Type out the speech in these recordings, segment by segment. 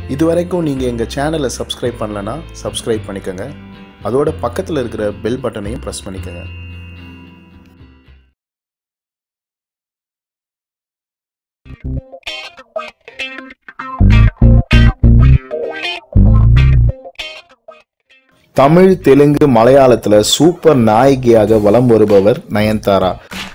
இது வரைக்கும் நீங்கள் எங்கள் சேனலை சப்ஸ்கிரைப் பண்ணலனா சப்ஸ்கிரைப் பண்ணிக்கோங்க அதோட பக்கத்தில் இருக்கிற பெல் பட்டனையும் ப்ரெஸ் பண்ணிக்கோங்க தமிழ் தெலுங்கு மலையாளத்துல சூப்பர் நாயகியாக வலம் வருபவர் நயன்தாரா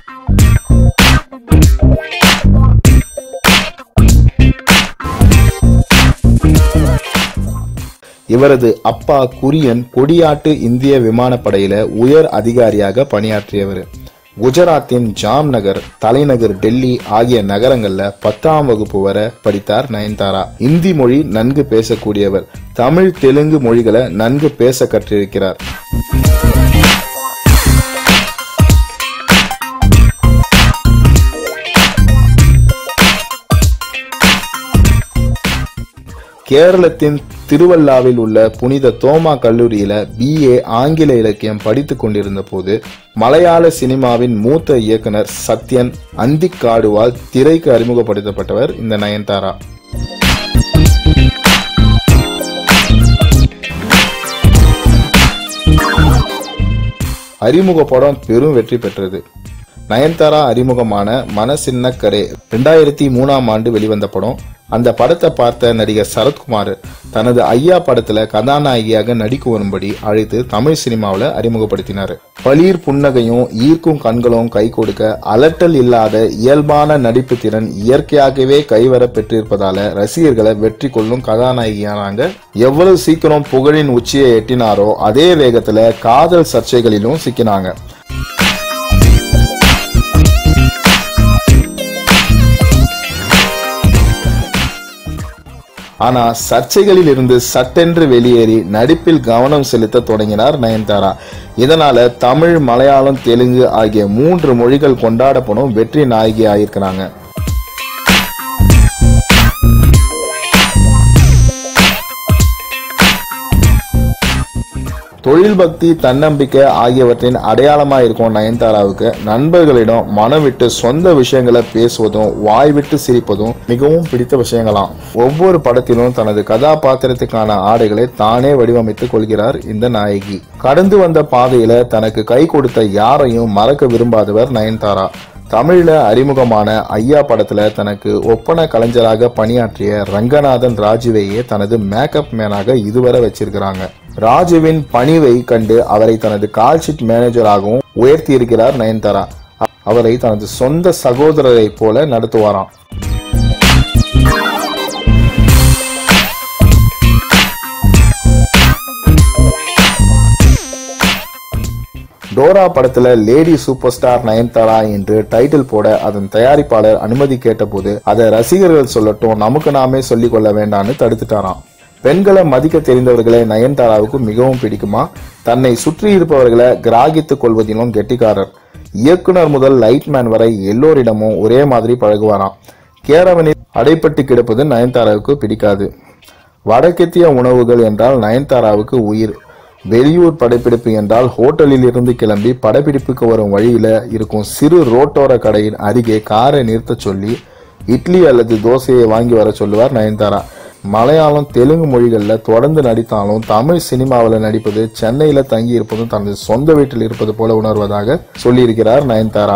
இவரது அப்பா குரியன் கொடியாட்டு இந்திய விமானப்படையில உயர் அதிகாரியாக பணியாற்றியவர் குஜராத்தின் ஜாம்நகர் தலைநகர் டெல்லி ஆகிய நகரங்கள்ல பத்தாம் வகுப்பு வரை படித்தார் நயன்தாரா இந்தி மொழி நன்கு பேசக்கூடியவர் தமிழ் தெலுங்கு மொழிகளை நன்கு பேச கற்றிருக்கிறார் கேரளத்தின் திருவல்லாவில் உள்ள புனித தோமா கல்லூரியில பிஏ ஆங்கில இலக்கியம் படித்துக் கொண்டிருந்த போது மலையாள சினிமாவின் மூத்த இயக்குனர் சத்யன் அந்திக்காடுவால் திரைக்கு அறிமுகப்படுத்தப்பட்டவர் இந்த நயன்தாரா அறிமுக படம் பெரும் வெற்றி பெற்றது நயன்தாரா அறிமுகமான மனசின்ன கரே ரெண்டாயிரத்தி மூணாம் ஆண்டு வெளிவந்த படம் அந்த படத்தை பார்த்த நடிகர் சரத்குமார் தனது ஐயா படத்துல கதாநாயகியாக நடிக்க வரும்படி அழைத்து தமிழ் சினிமாவில் அறிமுகப்படுத்தினார் பளீர் புன்னகையும் ஈர்க்கும் கண்களும் கை கொடுக்க அலட்டல் இல்லாத இயல்பான நடிப்பு திறன் இயற்கையாகவே கைவர பெற்றிருப்பதால ரசிகர்களை வெற்றி கொள்ளும் கதாநாயகியானாங்க எவ்வளவு சீக்கிரம் புகழின் உச்சியை எட்டினாரோ அதே வேகத்துல காதல் சர்ச்சைகளிலும் சிக்கினாங்க ஆனா சர்ச்சைகளில் இருந்து சட்டென்று வெளியேறி நடிப்பில் கவனம் செலுத்த தொடங்கினார் நயன்தாரா இதனால தமிழ் மலையாளம் தெலுங்கு ஆகிய மூன்று மொழிகள் கொண்டாடப்படும் வெற்றி நாயகி ஆயிருக்கிறாங்க தொழில் பக்தி தன்னம்பிக்கை ஆகியவற்றின் அடையாளமா இருக்கும் நயன்தாராவுக்கு நண்பர்களிடம் மனம் விட்டு சொந்த விஷயங்களை பேசுவதும் வாய் விட்டு சிரிப்பதும் மிகவும் பிடித்த விஷயங்களாம் ஒவ்வொரு படத்திலும் தனது கதாபாத்திரத்துக்கான ஆடைகளை தானே வடிவமைத்துக் கொள்கிறார் இந்த நாயகி கடந்து வந்த பாதையில தனக்கு கை கொடுத்த யாரையும் மறக்க விரும்பாதவர் நயன்தாரா தமிழ்ல அறிமுகமான ஐயா படத்துல தனக்கு ஒப்பன கலைஞராக பணியாற்றிய ரங்கநாதன் ராஜுவையே தனது மேக்கப் மேனாக இதுவரை வச்சிருக்கிறாங்க ராஜுவின் பணிவை கண்டு அவரை தனது கால்ஷீட் மேனேஜராகவும் உயர்த்தி இருக்கிறார் நயன்தாரா அவரை தனது சொந்த சகோதரரை போல நடத்துவாராம் டோரா படத்துல லேடி சூப்பர் ஸ்டார் நயன்தாரா என்று டைட்டில் போட அதன் தயாரிப்பாளர் அனுமதி கேட்டபோது அதை ரசிகர்கள் சொல்லட்டும் நமக்கு நாமே சொல்லிக் கொள்ள வேண்டாம்னு தடுத்துட்டாராம் பெண்களை மதிக்க தெரிந்தவர்களை நயன்தாராவுக்கு மிகவும் பிடிக்குமா தன்னை சுற்றி இருப்பவர்களை கிராகித்துக் கொள்வதிலும் கெட்டிக்காரர் இயக்குனர் முதல் லைட்மேன் வரை எல்லோரிடமும் ஒரே மாதிரி பழகுவாராம் கேரவனில் அடைப்பட்டு கிடப்பது நயன்தாராவுக்கு பிடிக்காது வடக்கத்திய உணவுகள் என்றால் நயன்தாராவுக்கு உயிர் வெளியூர் படப்பிடிப்பு என்றால் ஹோட்டலில் இருந்து கிளம்பி படப்பிடிப்புக்கு வரும் வழியில இருக்கும் சிறு ரோட்டோர கடையின் அருகே காரை நிறுத்த சொல்லி இட்லி அல்லது தோசையை வாங்கி வர சொல்லுவார் நயன்தாரா மலையாளம் தெலுங்கு மொழிகளில் தொடர்ந்து நடித்தாலும் தமிழ் சினிமாவில் நடிப்பது சென்னையில் தங்கி இருப்பதும் தனது சொந்த வீட்டில் இருப்பது போல உணர்வதாக சொல்லியிருக்கிறார் நயன்தாரா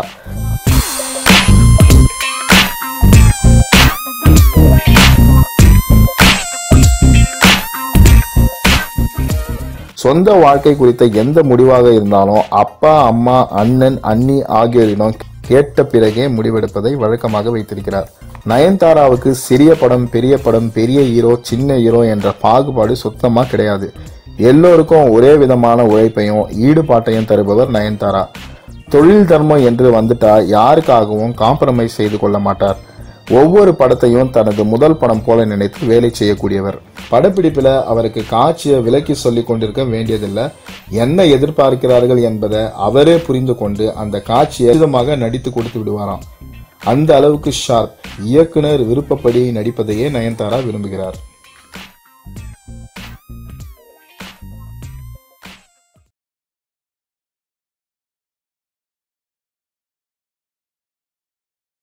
சொந்த வாழ்க்கை குறித்த எந்த முடிவாக இருந்தாலும் அப்பா அம்மா அண்ணன் அண்ணி ஆகியோரிடம் கேட்ட பிறகே முடிவெடுப்பதை வழக்கமாக வைத்திருக்கிறார் நயன்தாராவுக்கு சிறிய படம் பெரிய படம் பெரிய ஹீரோ சின்ன ஹீரோ என்ற பாகுபாடு சுத்தமா கிடையாது எல்லோருக்கும் ஒரே விதமான உழைப்பையும் ஈடுபாட்டையும் தருபவர் நயன்தாரா தொழில் தர்மம் என்று வந்துட்டா யாருக்காகவும் காம்ப்ரமைஸ் செய்து கொள்ள மாட்டார் ஒவ்வொரு படத்தையும் தனது முதல் படம் போல நினைத்து வேலை செய்யக்கூடியவர் படப்பிடிப்பில் அவருக்கு காட்சியை விலக்கி சொல்லி கொண்டிருக்க வேண்டியதில்லை என்ன எதிர்பார்க்கிறார்கள் என்பதை அவரே புரிந்து கொண்டு அந்த காட்சியை விதமாக நடித்து கொடுத்து விடுவாராம் அந்த அளவுக்கு ஷார்ப் இயக்குனர் விருப்பப்படி நடிப்பதையே நயன்தாரா விரும்புகிறார்